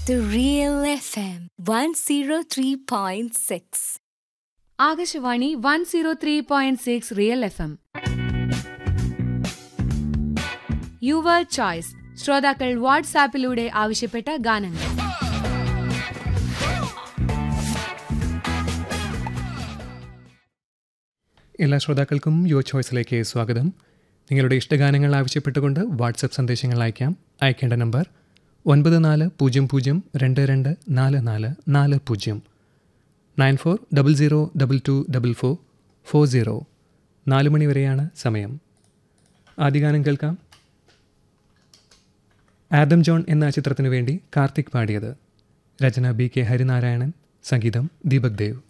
The Real FM 103.6. Akashvani one zero three point six real F M your choice ശ്രോതാക്കൾ വാട്സാപ്പിലൂടെ ആവശ്യപ്പെട്ട ഗാനങ്ങൾ എല്ലാ ശ്രോതാക്കൾക്കും യുവർ ചോയ്സിലേക്ക് സ്വാഗതം നിങ്ങളുടെ ഇഷ്ടഗാനങ്ങൾ ആവശ്യപ്പെട്ടുകൊണ്ട് വാട്സപ്പ് സന്ദേശങ്ങൾ അയക്കാം അയക്കേണ്ട നമ്പർ ഒൻപത് നാല് പൂജ്യം പൂജ്യം രണ്ട് രണ്ട് നാല് നാല് നാല് പൂജ്യം nine four double zero double two double four four zero നാല് മണി വരെയാണ് സമയം ആദ്യ ഗാനം കേൾക്കാം ആദം ജോൺ എന്ന ചിത്രത്തിനു വേണ്ടി കാർത്തിക് പാടിയത് രചന ബി കെ ഹരിനാരായണൻ സംഗീതം ദീപക് ദേവ്